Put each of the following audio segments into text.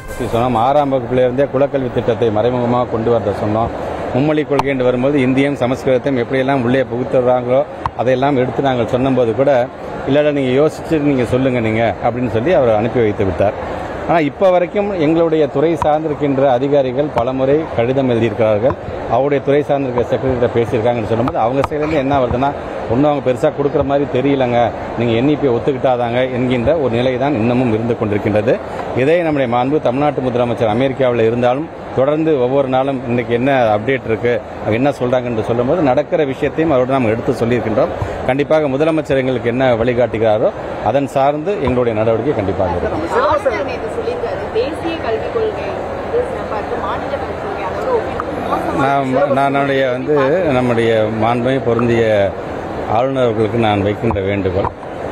பற்றி சொன்னோம் ஆறாம் வகுப்பிலிருந்தே குலக்கல்வி திட்டத்தை மறைமுகமாக கொண்டு வரத சொன்னோம் மும்மொழி கொள்கை என்று வரும்போது இந்தியம் சமஸ்கிருதத்தையும் எப்படியெல்லாம் உள்ளே புகுத்துறாங்களோ அதையெல்லாம் எடுத்து நாங்கள் சொன்னபோது கூட இல்லை நீங்கள் யோசிச்சு நீங்கள் சொல்லுங்கள் நீங்கள் அப்படின்னு சொல்லி அவர் அனுப்பி வைத்து விட்டார் ஆனால் இப்போ வரைக்கும் எங்களுடைய துறை சார்ந்திருக்கின்ற அதிகாரிகள் பலமுறை கடிதம் எழுதியிருக்கிறார்கள் அவருடைய துறை சார்ந்திருக்கிற செக்ரட்டரி பேசியிருக்காங்கன்னு சொல்லும்போது அவங்க சைட்லேருந்து என்ன வருதுன்னா ஒன்றும் அவங்க பெருசாக கொடுக்குற மாதிரி தெரியலங்க நீங்கள் என்இபியை ஒத்துக்கிட்டாதாங்க என்கின்ற ஒரு நிலை தான் இன்னமும் இருந்து கொண்டிருக்கின்றது இதை நம்முடைய மாண்பு தமிழ்நாட்டு முதலமைச்சர் அமெரிக்காவில் இருந்தாலும் தொடர்ந்து ஒவ்வொரு நாளும் இன்னைக்கு என்ன அப்டேட் இருக்கு அவங்க என்ன சொல்றாங்கன்னு சொல்லும்போது நடக்கிற விஷயத்தையும் அவரோடு நாம் எடுத்து சொல்லியிருக்கின்றோம் கண்டிப்பாக முதலமைச்சர் எங்களுக்கு என்ன வழிகாட்டுகிறாரோ அதன் சார்ந்து எங்களுடைய நடவடிக்கை கண்டிப்பாக இருக்கும் ஆளுநர் நேற்று சொல்லியிருக்காரு தேசிய கல்விக் கொள்கை வந்து சிறப்பா இருக்கு மாநில கல்விக் கொள்கை அதோட ஒப்பிட்டு மோசமா நான் நான் என்னுடைய வந்து நம்முடைய மாண்பை பொருந்திய ஆளுநர் அவர்களுக்கு நான் வைக்கின்ற வேண்டுகோள்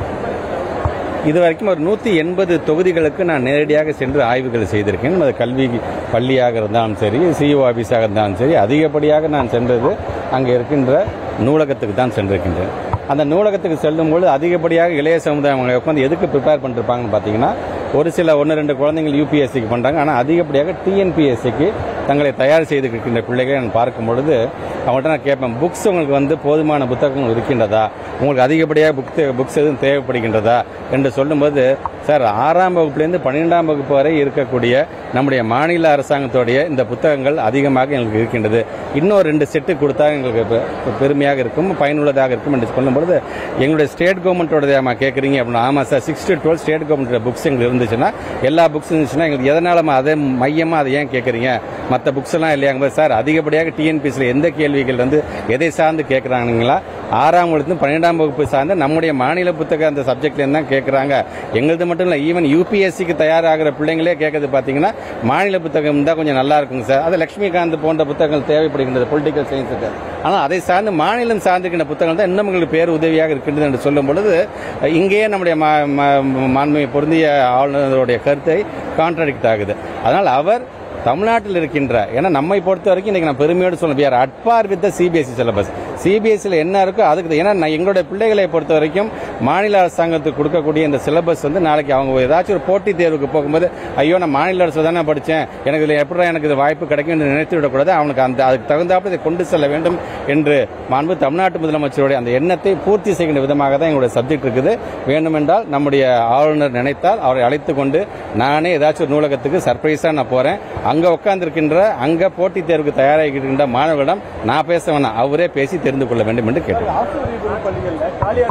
இது வரைக்கும் ஒரு நூற்றி எண்பது தொகுதிகளுக்கு நான் நேரடியாக சென்று ஆய்வுகள் செய்திருக்கேன் அது கல்வி பள்ளியாக இருந்தாலும் சரி சிஇஓ ஆஃபீஸாக இருந்தாலும் சரி அதிகப்படியாக நான் சென்றது அங்கே இருக்கின்ற நூலகத்துக்கு தான் சென்றிருக்கின்றேன் அந்த நூலகத்துக்கு செல்லும்போது அதிகப்படியாக இளைய சமுதாயம் அவங்க உட்காந்து எதுக்கு ப்ரிப்பேர் பண்ணிருப்பாங்கன்னு பார்த்தீங்கன்னா ஒரு சில ஒன்று ரெண்டு குழந்தைகள் யூபிஎஸ்சிக்கு பண்ணுறாங்க ஆனால் அதிகப்படியாக டிஎன்பிஎஸ்சிக்கு தங்களை தயார் செய்து இருக்கின்ற பிள்ளைகளை நான் பார்க்கும் பொழுது அவங்கள்ட்ட நான் கேட்பேன் புக்ஸ் உங்களுக்கு வந்து போதுமான புத்தகங்கள் இருக்கின்றதா உங்களுக்கு அதிகப்படியாக புக் புக்ஸ் எதுவும் தேவைப்படுகின்றதா என்று சொல்லும்போது சார் ஆறாம் வகுப்புலேருந்து பன்னிரெண்டாம் வகுப்பு வரை இருக்கக்கூடிய நம்முடைய மாநில அரசாங்கத்துடைய இந்த புத்தகங்கள் அதிகமாக எங்களுக்கு இருக்கின்றது இன்னும் ரெண்டு செட்டு கொடுத்தா எங்களுக்கு பெ- பெருமையாக இருக்கும் பயனுள்ளதாக இருக்கும் என்று சொல்லும்பொழுது எங்களுடைய ஸ்டேட் கவர்மெண்ட்டோட கேட்குறீங்க அப்படின்னா ஆமாம் sir six to twelve state government books எங்களுக்கு இருந்துச்சுன்னா எல்லா புக்ஸ் இருந்துச்சுன்னா எங்களுக்கு எதனால அதை மையமாக அதை ஏன் கேட்குறீங்க மற்ற புக்ஸ் எல்லாம் இல்லையாங்க சார் அதிகப்படியாக டிஎன்பிஎஸ்சியில் எந்த கேள்விகள் வந்து எதை சார்ந்து கேட்குறாங்களா ஆறாம் வகுப்பு பன்னிரெண்டாம் வகுப்பு சார்ந்த நம்முடைய மாநில புத்தக அந்த சப்ஜெக்ட்ல தான் கேட்குறாங்க எங்களது மட்டும் இல்லை ஈவன் யூபிஎஸ்சிக்கு தயாராகிற பிள்ளைங்களே கேட்கறது பார்த்தீங்கன்னா மாநில புத்தகம் தான் கொஞ்சம் நல்லா இருக்குங்க சார் அது லட்சுமிகாந்த் போன்ற புத்தகங்கள் தேவைப்படுகின்றது பொலிட்டிக்கல் சயின்ஸுக்கு ஆனால் அதை சார்ந்து மாநிலம் சார்ந்திருக்கின்ற புத்தகங்கள் தான் இன்னும் உங்களுக்கு பேர் உதவியாக இருக்கின்றது என்று சொல்லும் பொழுது இங்கேயே நம்முடைய மா- மா- மாண்புமை பொருந்திய ஆளுநருடைய கருத்தை கான்ட்ராடிக்ட் ஆகுது அதனால் அவர் தமிழ்நாட்டில் இருக்கின்ற ஏன்னா நம்மை பொறுத்த வரைக்கும் இன்னைக்கு நான் பெருமையோடு சொல்ல we are at par with the CBSE syllabus சிபிஎஸ்சியில் என்ன இருக்கோ அதுக்கு தான். ஏன்னா நான் எங்களுடைய பிள்ளைகளை பொறுத்த வரைக்கும் மாநில அரசாங்கத்துக்கு கொடுக்கக்கூடிய இந்த சிலபஸ் வந்து நாளைக்கு அவங்க ஏதாச்சும் ஒரு போட்டித் தேர்வுக்கு போகும்போது ஐயோ நான் மாநில அரசு தானே படித்தேன் எனக்கு இதில் எப்படி எனக்கு இது வாய்ப்பு கிடைக்கும் என்று நினைத்து விடக்கூடாது அவனுக்கு அந்த அதுக்கு தகுந்தாப்புல இதை கொண்டு செல்ல வேண்டும் என்று மாண்பு தமிழ்நாட்டு முதலமைச்சருடைய அந்த எண்ணத்தை பூர்த்தி செய்கின்ற விதமாக தான் எங்களுடைய சப்ஜெக்ட் இருக்குது வேண்டுமென்றால் நம்முடைய ஆளுநர் நினைத்தால் அவரை அழைத்து கொண்டு நானே ஏதாச்சும் ஒரு நூலகத்துக்கு சர்ப்ரைஸாக நான் போகிறேன் அங்கே உட்கார்ந்திருக்கின்ற அங்கே போட்டித் தேர்வுக்கு தயாராகி இருக்கின்ற மாணவர்களிடம் நான் பேச வேணாம் அவரே பேசி தெரிந்து கொள்ள வேண்டும் என்று கேட்டேன் ஆசிரியர் பள்ளிகள்ல காலியா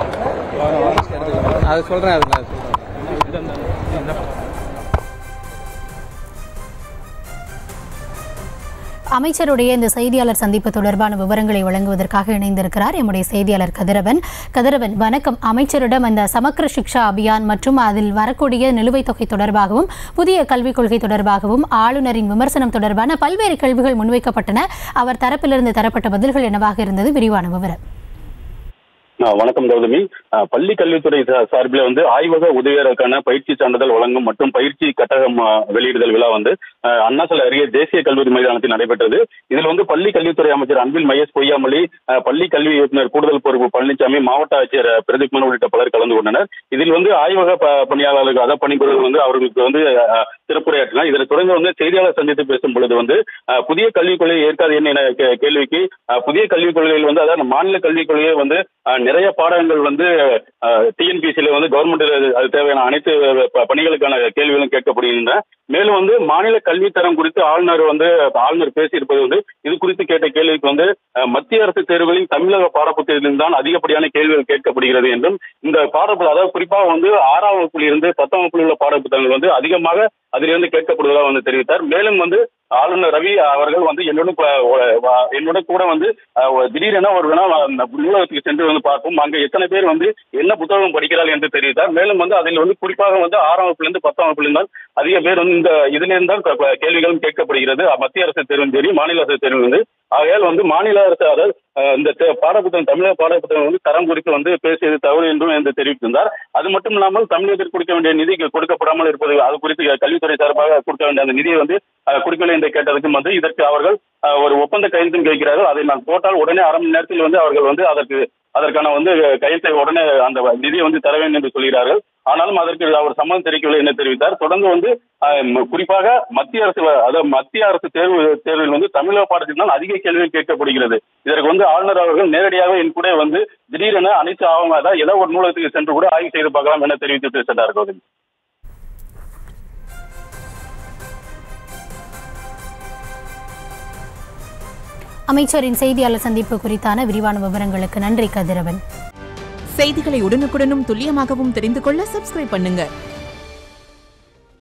இருக்கிற அது சொல்கிறேன் அது நான் சொல்றேன். அமைச்சருடைய இந்த செய்தியாளர் சந்திப்பு தொடர்பான விவரங்களை வழங்குவதற்காக இணைந்திருக்கிறார் எம்முடைய செய்தியாளர் கதிரவன் கதிரவன் வணக்கம் அமைச்சரிடம் அந்த சமக்கர சிக்ஷா அபியான் மற்றும் அதில் வரக்கூடிய நிலுவைத் தொகை தொடர்பாகவும் புதிய கல்விக் கொள்கை தொடர்பாகவும் ஆளுநரின் விமர்சனம் தொடர்பான பல்வேறு கேள்விகள் முன்வைக்கப்பட்டன அவர் தரப்பிலிருந்து தரப்பட்ட பதில்கள் என்னவாக இருந்தது விரிவான விவரம் ஆ, வணக்கம் கௌதமி ஆ, பள்ளி கல்வித்துறை சா- சார்பில் வந்து ஆய்வக உதவியருக்கான பயிற்சி சான்றிதழ் வழங்கும் மற்றும் பயிற்சி கட்டகம் ஆ, வெளியிடுதல் விழா வந்து ஆ, அண்ணா சிலை அருகே தேசிய கல்லூரி மைதானத்தில் நடைபெற்றது இதில் வந்து பள்ளி கல்வித்துறை அமைச்சர் அன்பில் மகேஷ் பொய்யாமொழி ஆ, பள்ளி கல்வி இயக்குநர் கூடுதல் பொறுப்பு பழனிசாமி மாவட்ட ஆட்சியர் ஆ, பிரதீப் மனு உள்ளிட்ட பலர் கலந்து கொண்டனர் இதில் வந்து ஆய்வக ப- பணியாளர்களுக்கு அத பணிபுரிவர் வந்து அவர்களுக்கு வந்து ஆ, சிறப்புரையாற்றினார் இதனை தொடர்ந்து வந்து செய்தியாளர் சந்தித்து பேசும் பொழுது வந்து ஆ, புதிய கல்விக் கொள்கை ஏற்காது என்ன என கே- கேள்விக்கு ஆ, புதிய கல்விக் கொள்கையில் வந்து அதாவது மாநில கல்விக் கொள்கையை வந்து ஆ, நிறைய பாடங்கள் வந்து டிஎன்பிசியில வந்து கவர்மெண்ட் அது தேவையான அனைத்து ப- பணிகளுக்கான கேள்விகளும் கேட்கப்படுகின்றன மேலும் வந்து மாநில கல்வி தரம் குறித்து ஆளுநர் வந்து ஆளுநர் பேசியிருப்பது வந்து இது குறித்து கேட்ட கேள்விக்கு வந்து அஹ், மத்திய அரசு தேர்வுகளில் தமிழக பாடப்புத்தகத்தில் தான் அதிகப்படியான கேள்விகள் கேட்கப்படுகிறது என்றும் இந்த பாடப்பு அதாவது குறிப்பாக வந்து ஆறாம் வகுப்பில் இருந்து பத்தாம் வகுப்பில் உள்ள பாடப்புத்தகங்கள் வந்து அதிகமாக அதிலிருந்து கேட்கப்படுவதாக வந்து தெரிவித்தார் மேலும் வந்து ஆளுநர் ரவி அவர்கள் வந்து என்னுடன் ப- ஒ- வ- என்னுடன் கூட வந்து அஹ், ஒரு திடீரென ஒரு வினா அந்த நூலகத்துக்கு சென்று வந்து பார்ப்போம் அங்க எத்தனை பேர் வந்து என்ன புத்தகம் படிக்கிறார்கள் என்று தெரிவித்தார் மேலும் வந்து அதில் வந்து குறிப்பாக வந்து ஆறாம் வகுப்பிலிருந்து பத்தாம் வகுப்பிலிருந்து தான் அதிக பேர் வந்து இந்த இதிலிருந்து தான் க- க- கேள்விகளும் கேட்கப்படுகிறது மத்திய அரசு தேர்வும் சரி மாநில அரசு தேர்வும் வந்து ஆகையால் வந்து மாநில அரசு அதாவது அஹ், இந்த தே- பாடப்புத்தகம் தமிழக பாடப்புத்தகம் வந்து தரம் குறித்து வந்து பேசியது தவறு என்றும் என்று தெரிவித்திருந்தார் அது மட்டும் இல்லாமல் தமிழகத்திற்கு கொடுக்க வேண்டிய நிதி கொடுக்கப்படாமல் இருப்பது அது குறித்து கல்வித்துறை சார்பாக கொடுக்க வேண்டிய அந்த நிதியை வந்து அஹ், கொடுக்கவில்லை என்று கேட்டதுக்கும் வந்து இதற்கு அவர்கள் அஹ், ஒரு ஒப்பந்த கையெழுத்தும் கேட்கிறார்கள் அதை நான் போட்டால் உடனே அரை மணி நேரத்தில் வந்து அவர்கள் வந்து அதற்கு அதற்கான வந்து கையெழுத்தை உடனே அந்த நிதியை வந்து தர வேண்டும் என்று சொல்கிறார்கள் ஆனாலும் அதற்கு அவர் சம்மதம் தெரிவிக்கவில்லை என்று தெரிவித்தார் தொடர்ந்து வந்து அஹ், ம- குறிப்பாக மத்திய அரசு வ- அதாவது மத்திய அரசு தேர்வு தேர்வில் வந்து தமிழக பாடத்தில் தான் அதிக கேள்விகள் கேட்கப்படுகிறது இதற்கு வந்து ஆளுநர் அவர்கள் நேரடியாக என் கூட வந்து திடீரென அனைத்து ஆவணம் அதாவது ஏதோ ஒரு நூலகத்துக்கு சென்று கூட ஆய்வு செய்து பார்க்கலாம் என தெரிவித்து சென்றார் கௌதமி அமைச்சரின் செய்தியாளர் சந்திப்பு குறித்தான விரிவான விவரங்களுக்கு நன்றி கதிரவன் செய்திகளை உடனுக்குடனும் துல்லியமாகவும் தெரிந்து கொள்ள சப்ஸ்கிரைப் பண்ணுங்க